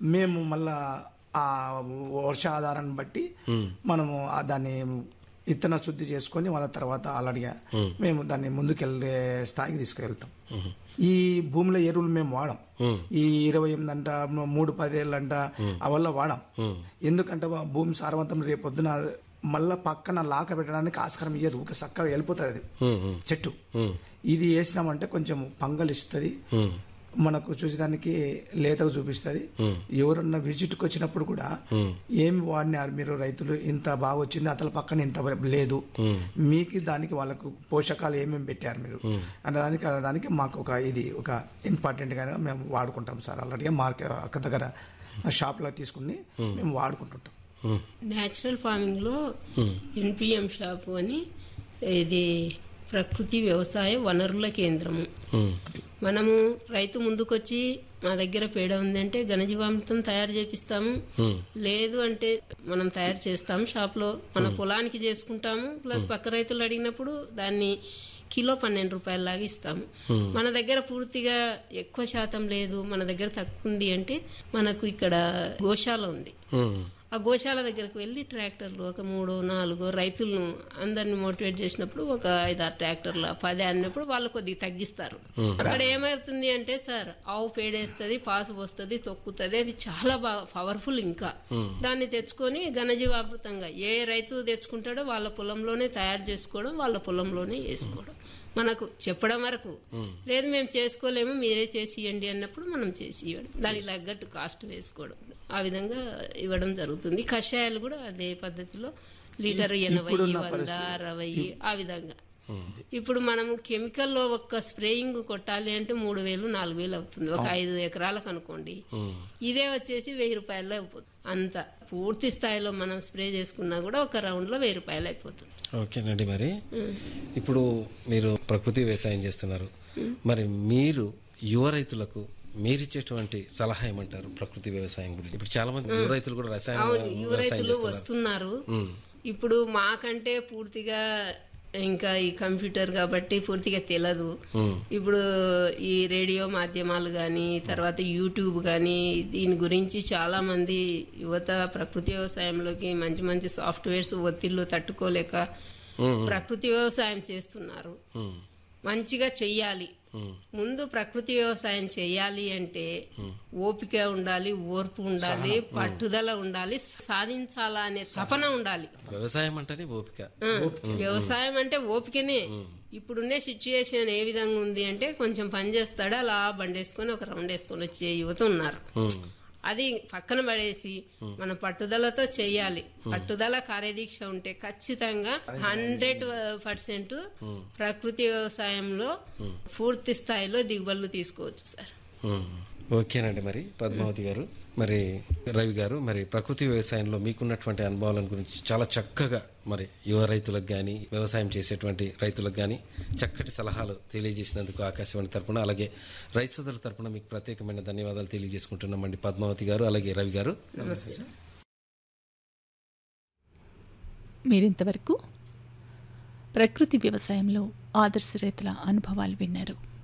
మేము మళ్ళా ఆ వర్షాధారాన్ని బట్టి మనము ఆ దాన్ని ఇత్తన శుద్ధి చేసుకొని వాళ్ళ తర్వాత ఆల్రెడీగా మేము దాన్ని ముందుకెళ్ళే స్థాయికి తీసుకువెళ్తాం ఈ భూమిలో ఎరువులు మేము వాడం ఈ ఇరవై ఎనిమిది అంట మూడు పదేళ్ళు అంట అవల్ల వాడం ఎందుకంటే ఆ భూమి సారవంతం రేపొద్దున మళ్ళా పక్కన లాక పెట్టడానికి ఆస్కారం ఇయ్యదు ఒక చక్కగా వెళ్ళిపోతుంది అది ఉమ్, ఉమ్, చెట్టు ఉమ్, ఇది వేసినామంటే కొంచెం పంగలిస్తుంది ఉమ్, మనకు చూసేదానికి లేతగా చూపిస్తుంది ఎవరన్నా విజిట్కి వచ్చినప్పుడు కూడా ఏమి వాడినారు మీరు రైతులు ఇంత బాగా వచ్చింది అతల పక్కన ఇంత లేదు మీకు దానికి వాళ్ళకు పోషకాలు ఏమేమి పెట్టారు మీరు అనే దానికి దానికి మాకు ఒక ఇది ఒక ఇంపార్టెంట్ గా మేము వాడుకుంటాం సార్ ఆల్రెడీ మార్కెట్ అక్క దగ్గర షాప్లో తీసుకుని మేము వాడుకుంటుంటాం ఉమ్, న్యాచురల్ ఫార్మింగ్ లో ఎన్పిఎం షాపు అని ఇది ప్రకృతి వ్యవసాయ వనరుల కేంద్రము ఉమ్, మనము రైతు ముందుకొచ్చి మా దగ్గర పేడ ఉందంటే ఘనజీవామృతం తయారు చేపిస్తాము లేదు అంటే మనం తయారు చేస్తాము షాప్ లో మన పొలానికి చేసుకుంటాము ప్లస్ పక్క రైతులు అడిగినప్పుడు దాన్ని కిలో పన్నెండు రూపాయల లాగా ఇస్తాము మన దగ్గర పూర్తిగా ఎక్కువ శాతం లేదు మన దగ్గర తక్కువ ఉంది అంటే మనకు ఇక్కడ గోశాల ఉంది ఉమ్, ఆ గోశాల దగ్గరకు వెళ్ళి ట్రాక్టర్లు ఒక మూడు నాలుగు రైతులను అందరిని మోటివేట్ చేసినప్పుడు ఒక ఐదారు ట్రాక్టర్లు పది అన్నప్పుడు వాళ్ళు కొద్దిగా తగ్గిస్తారు అక్కడ ఏమవుతుంది అంటే సార్ ఆవు పేడేస్తుంది పాసు వస్తుంది తొక్కుతుంది అది చాలా బాగా పవర్ఫుల్ ఇంకా దాన్ని తెచ్చుకొని ఘనజీవామృతంగా ఏ రైతు తెచ్చుకుంటాడో వాళ్ళ పొలంలోనే తయారు చేసుకోవడం వాళ్ళ పొలంలోనే వేసుకోవడం మనకు చెప్పడం వరకు లేదు మేము చేసుకోలేము మీరే చేసి ఇవ్వండి అన్నప్పుడు మనం చేసి ఇవ్వడం దానికి తగ్గట్టు కాస్ట్ వేసుకోవడం ఆ విధంగా ఇవ్వడం జరుగుతుంది కషాయాలు కూడా అదే పద్ధతిలో లీటర్ ఎనభై ఇప్పుడున్న వంద పరిస్థితి- అరవై ఆ విధంగా ఇప్పుడు మనము కెమికల్ లో ఒక్క స్ప్రేయింగ్ కొట్టాలి అంటే మూడు వేలు నాలుగు వేలు అవుతుంది ఒక ఐదు ఎకరాలకు అనుకోండి ఇదే వచ్చేసి వెయ్యి రూపాయల్లో అయిపోతుంది అంత పూర్తి స్థాయిలో మనం స్ప్రే చేసుకున్నా కూడా ఒక రౌండ్ లో వెయ్యి రూపాయలు అయిపోతుంది ఓకేనండి మరి ఇప్పుడు మీరు ప్రకృతి వ్యవసాయం చేస్తున్నారు మరి మీరు యువ రైతులకు మీరిచ్చేటువంటి సలహా ఏమంటారు ప్రకృతి వ్యవసాయం గురించి ఇప్పుడు చాలా మంది యువ రైతులు కూడా రసాయన అవును యువ వ్యవసాయం రైతులు చేస్తున్నారు వస్తున్నారు ఉమ్, ఇప్పుడు మాకంటే పూర్తిగా ఇంకా ఈ కంప్యూటర్ కాబట్టి పూర్తిగా తెలియదు ఉమ్, ఇప్పుడు ఈ రేడియో మాధ్యమాలు కానీ తర్వాత యూట్యూబ్ కానీ దీని గురించి చాలా మంది యువత ప్రకృతి వ్యవసాయంలోకి మంచి మంచి సాఫ్ట్వేర్స్ ఒత్తిళ్లు తట్టుకోలేక ప్రకృతి వ్యవసాయం చేస్తున్నారు ఉమ్, మంచిగా చెయ్యాలి ముందు ప్రకృతి వ్యవసాయం చేయాలి అంటే ఓపిక ఉండాలి ఓర్పు ఉండాలి పట్టుదల ఉండాలి సాధించాలా అనే తపన ఉండాలి వ్యవసాయం అంటేనే ఓపిక ఆ, వ్యవసాయం అంటే ఓపికనే ఇప్పుడున్నే సిచ్యుయేషన్ ఏ విధంగా ఉంది అంటే కొంచెం పని చేస్తాడు అలా బండేసుకొని ఒక రౌండ్ వేసుకొని వచ్చే యువత ఉన్నారు ఉమ్, అది పక్కన పడేసి మన పట్టుదలతో చెయ్యాలి పట్టుదల కార్యదీక్ష ఉంటే ఖచ్చితంగా హండ్రెడ్ పర్సెంట్ ప్రకృతి వ్యవసాయంలో పూర్తి స్థాయిలో దిగుబడులు తీసుకోవచ్చు సార్ ఉమ్. ఓకేనండి మరి పద్మావతి గారు మరి రవి గారు మరి ప్రకృతి వ్యవసాయంలో మీకున్నటువంటి అనుభవాల గురించి చాలా చక్కగా మరి యువ రైతులకు గాని వ్యవసాయం చేసేటువంటి రైతులకు గాని చక్కటి సలహాలు తెలియజేసినందుకు ఆకాశవాణి తరపున అలాగే రైతు సోదరుల తరపున మీకు ప్రత్యేకమైన ధన్యవాదాలు తెలియజేసుకుంటున్నామండి పద్మావతి గారు అలాగే రవి గారు మీరింతవరకు ప్రకృతి వ్యవసాయంలో ఆదర్శ రైతుల అనుభవాలు విన్నారు